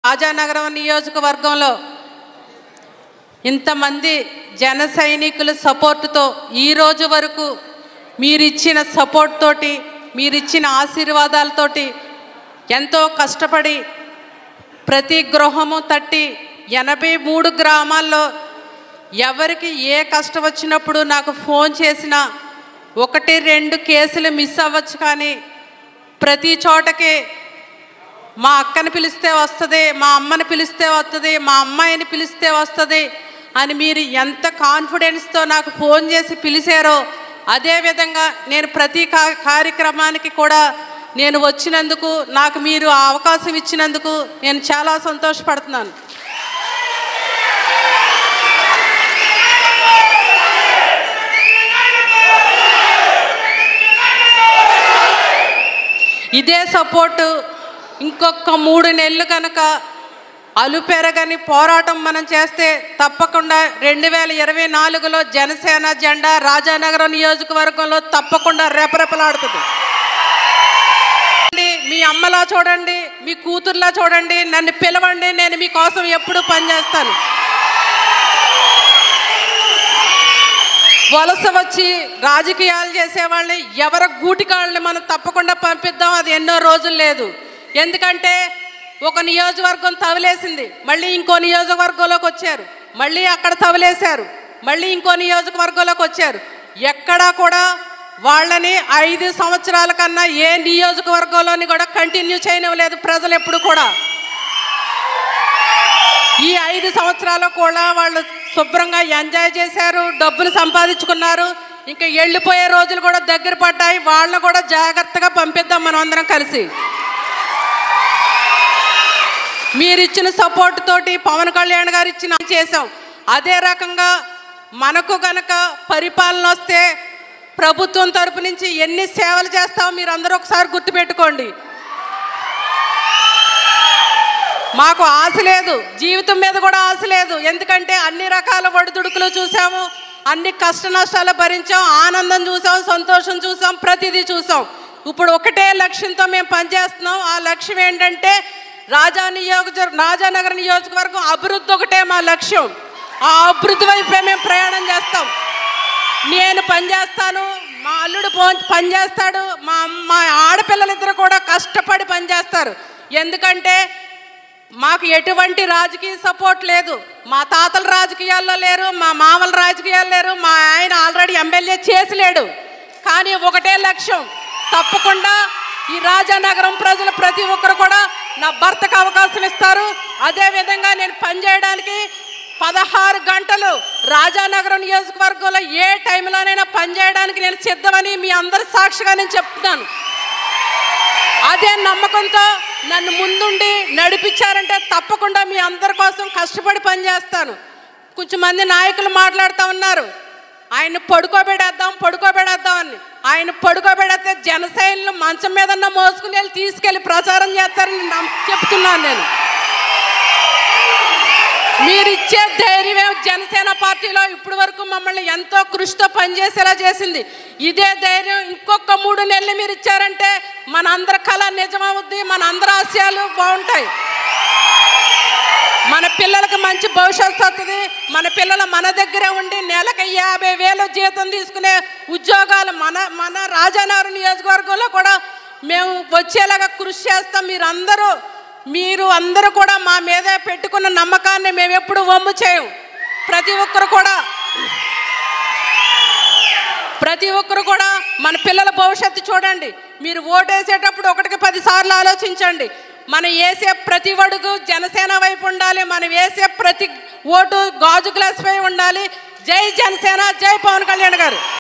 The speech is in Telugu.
రాజానగరం నియోజకవర్గంలో ఇంతమంది జన సైనికుల సపోర్టుతో ఈ రోజు వరకు మీరిచ్చిన సపోర్ట్ తోటి మీరిచ్చిన ఆశీర్వాదాలతోటి ఎంతో కష్టపడి ప్రతి గృహము తట్టి ఎనభై మూడు గ్రామాల్లో ఎవరికి ఏ కష్టం వచ్చినప్పుడు నాకు ఫోన్ చేసినా ఒకటి రెండు కేసులు మిస్ అవ్వచ్చు కానీ ప్రతి చోటకి మా అక్కని పిలిస్తే వస్తుంది మా అమ్మని పిలిస్తే వస్తుంది మా అమ్మాయిని పిలిస్తే వస్తుంది అని మీరు ఎంత కాన్ఫిడెన్స్తో నాకు ఫోన్ చేసి పిలిచారో అదేవిధంగా నేను ప్రతి కా కార్యక్రమానికి కూడా నేను వచ్చినందుకు నాకు మీరు ఆ అవకాశం ఇచ్చినందుకు నేను చాలా సంతోషపడుతున్నాను ఇదే సపోర్టు ఇంకొక మూడు నెలలు కనుక అలుపెరగని పోరాటం మనం చేస్తే తప్పకుండా రెండు వేల ఇరవై నాలుగులో జనసేన జెండా రాజానగరం నియోజకవర్గంలో తప్పకుండా రెపరెపలాడుతుంది చూడండి, మీ అమ్మలా చూడండి మీ కూతుర్లా చూడండి నన్ను పిలవండి నేను మీకోసం ఎప్పుడు పనిచేస్తాను వలస వచ్చి రాజకీయాలు చేసేవాళ్ళని ఎవరి గూటికాళ్ళని మనం తప్పకుండా పంపిద్దాం అది ఎన్నో రోజులు లేదు ఎందుకంటే ఒక నియోజకవర్గం తవలేసింది మళ్ళీ ఇంకో నియోజకవర్గంలోకి వచ్చారు మళ్ళీ అక్కడ తవలేశారు మళ్ళీ ఇంకో నియోజకవర్గంలోకి వచ్చారు ఎక్కడా కూడా వాళ్ళని ఐదు సంవత్సరాల కన్నా ఏ నియోజకవర్గంలోని కూడా కంటిన్యూ చేయనివ్వలేదు ప్రజలు ఎప్పుడు కూడా ఈ ఐదు సంవత్సరాలు కూడా వాళ్ళు శుభ్రంగా ఎంజాయ్ చేశారు డబ్బులు సంపాదించుకున్నారు ఇంకా వెళ్ళిపోయే రోజులు కూడా దగ్గర పడ్డాయి వాళ్ళని కూడా జాగ్రత్తగా పంపిద్దాం మనం అందరం కలిసి మీరిచ్చిన సపోర్ట్ తోటి పవన్ కళ్యాణ్ గారు ఇచ్చిన చేసాం అదే రకంగా మనకు గనక పరిపాలన వస్తే ప్రభుత్వం తరపు నుంచి ఎన్ని సేవలు చేస్తామో మీరు అందరూ ఒకసారి గుర్తుపెట్టుకోండి మాకు ఆశ లేదు జీవితం మీద కూడా ఆశ లేదు ఎందుకంటే అన్ని రకాల ఒడిదుడుకులు చూసాము అన్ని కష్ట నష్టాలు భరించాం ఆనందం చూసాం సంతోషం చూసాం ప్రతిదీ చూసాం ఇప్పుడు ఒకటే లక్ష్యంతో మేము పనిచేస్తున్నాం ఆ లక్ష్యం ఏంటంటే రాజా నియోజక రాజానగర్ నియోజకవర్గం అభివృద్ధి ఒకటే మా లక్ష్యం ఆ అభివృద్ధి వైపే మేము ప్రయాణం చేస్తాం నేను పనిచేస్తాను మా అల్లుడు పో- పనిచేస్తాడు మా మా ఆడపిల్లలిద్దరు కూడా కష్టపడి పనిచేస్తారు ఎందుకంటే మాకు ఎటువంటి రాజకీయ సపోర్ట్ లేదు మా తాతల రాజకీయాల్లో లేరు మా మామల రాజకీయాలు లేరు మా ఆయన ఆల్రెడీ ఎమ్మెల్యే చేసి లేడు కానీ ఒకటే లక్ష్యం తప్పకుండా ఈ రాజానగరం ప్రజలు ప్రతి ఒక్కరు కూడా నా భర్తకు అవకాశం ఇస్తారు అదేవిధంగా నేను పనిచేయడానికి పదహారు గంటలు రాజానగరం నియోజకవర్గంలో ఏ టైంలోనైనా పనిచేయడానికి నేను సిద్ధమని మీ అందరి సాక్షిగా నేను చెప్తున్నాను అదే నమ్మకంతో నన్ను ముందుండి నడిపించారంటే తప్పకుండా మీ అందరి కోసం కష్టపడి పనిచేస్తాను కొంచెం మంది నాయకులు మాట్లాడుతూ ఉన్నారు ఆయన పడుకోబెడేద్దాం పడుకోబెడేద్దాం అని ఆయన పడుకోబెడితే జనసైన్లు మంచం మీద మోసుకుని వెళ్ళి తీసుకెళ్ళి ప్రచారం చేస్తారని నమ్- చెప్తున్నాను నేను మీరిచ్చే ధైర్యమే జనసేన పార్టీలో ఇప్పటి వరకు మమ్మల్ని ఎంతో కృషితో పనిచేసేలా చేసింది ఇదే ధైర్యం ఇంకొక మూడు నెలలు మీరు ఇచ్చారంటే మన అందరి కళ నిజమవుద్ది మన అందరి ఆశయాలు బాగుంటాయి మన పిల్లలకు మంచి భవిష్యత్తు వస్తుంది మన పిల్లలు మన దగ్గరే ఉండి నెలకు యాభై వేలు జీతం తీసుకునే ఉద్యోగాలు మన మన రాజానగరం నియోజకవర్గంలో కూడా మేము వచ్చేలాగా కృషి చేస్తాం మీరందరూ మీరు అందరూ కూడా మా మీద పెట్టుకున్న నమ్మకాన్ని మేము ఎప్పుడు వమ్ము చేయం ప్రతి ఒక్కరు కూడా ప్రతి ఒక్కరు కూడా మన పిల్లల భవిష్యత్తు చూడండి మీరు ఓటేసేటప్పుడు ఒకటికి పది సార్లు ఆలోచించండి మనం వేసే ప్రతి అడుగు జనసేన వైపు ఉండాలి మనం వేసే ప్రతి ఓటు గాజు గ్లాస్ పై ఉండాలి జై జనసేన జై పవన్ కళ్యాణ్ గారు